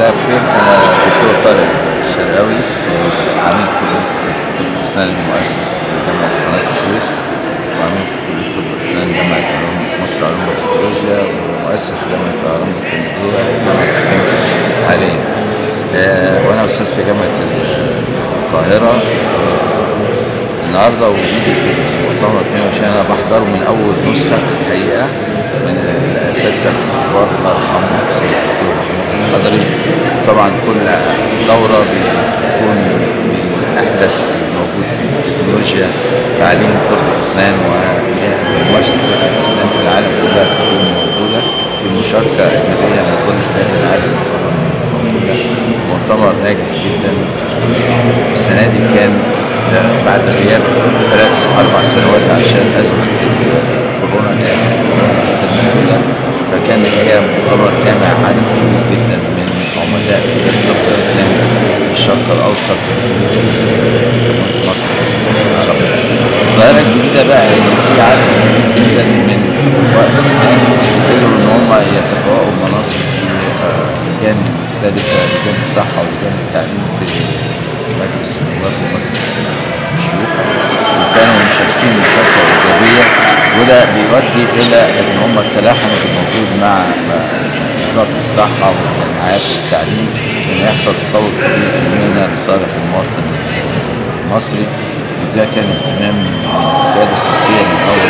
مساء الخير انا دكتور طارق الشرقاوي عميد كليه طب اسنان المؤسس لجامعه قناه السويس وعميد كليه طب اسنان جامعه علوم مصر علوم وتكنولوجيا ومؤسس جامعه الاهرام الكنديه وجامعه سفنكس حاليا آه، وانا استاذ في جامعه القاهره النهارده وجودي في المؤتمر 22 انا بحضره من اول نسخه الحقيقه من الاساتذه الكبار الله يرحمه الاستاذ الدكتور محمود الحضري طبعا كل دوره بيكون باحدث الموجود في التكنولوجيا تعليم طب اسنان وممارسه طب الاسنان في العالم كلها تكون موجوده في مشاركه ايجابيه من كل بلاد العالم تكون موجوده مؤتمر ناجح جدا السنه دي كان بعد غياب ثلاث اربع سنوات عشان ازمه الكورونا جائحه الكورونا كانت موجوده فكان الحقيقه مؤتمر جامع عدد كبير جدا من عمداء كليه طب الاسنان في الشرق الاوسط في جمهوريه مصر العربيه. الظاهره الجديده بقى ان في عدد كبير جدا من اطباء الاسنان قدروا ان هم يتبوأوا مناصب في لجان مختلفه لجان الصحه ولجان التعليم في مجلس النواب ومجلس الشيوخ وكانوا مشاركين مشاركه ايجابيه وده بيؤدي الى ان هم التلاحم الموجود مع وزاره الصحه والجامعات والتعليم ان يحصل تطور كبير في المهنه لصالح المواطن المصري وده كان اهتمام من القياده السياسيه من اول